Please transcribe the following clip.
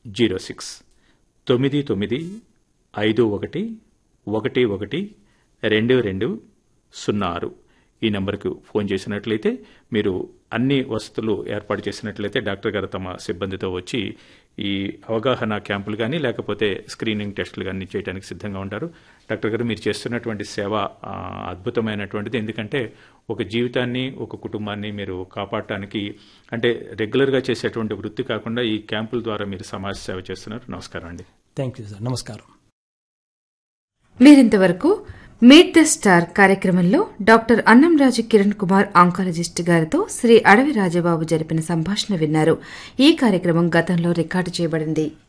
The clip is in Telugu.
జీరో సిక్స్ తొమ్మిది తొమ్మిది ఐదు ఒకటి ఒకటి ఒకటి రెండు రెండు సున్నా ఆరు ఈ నెంబర్కు ఫోన్ చేసినట్లయితే మీరు అన్ని వసతులు ఏర్పాటు చేసినట్లయితే డాక్టర్ గారు తమ సిబ్బందితో వచ్చి ఈ అవగాహన క్యాంపులు కానీ లేకపోతే స్క్రీనింగ్ టెస్టులు కానీ చేయడానికి సిద్ధంగా ఉంటారు డాక్టర్ గారు మీరు చేస్తున్నటువంటి సేవ ఆ, అద్భుతమైనటువంటిది ఎందుకంటే ఒక జీవితాన్ని ఒక కుటుంబాన్ని మీరు కాపాడటానికి అంటే రెగ్యులర్గా చేసేటువంటి వృత్తి కాకుండా ఈ క్యాంపుల ద్వారా మీరు సమాజ సేవ చేస్తున్నారు నమస్కారం అండి థ్యాంక్ యూ సార్ నమస్కారం మీరింతవరకు మీట్ ద స్టార్ కార్యక్రమంలో డాక్టర్ అన్నంరాజు కిరణ్ కుమార్ ఆంకాలజిస్ట్ గారితో శ్రీ అడవి రాజబాబు జరిపిన సంభాషణ విన్నారు ఈ కార్యక్రమం గతంలో రికార్డు చేయబడింది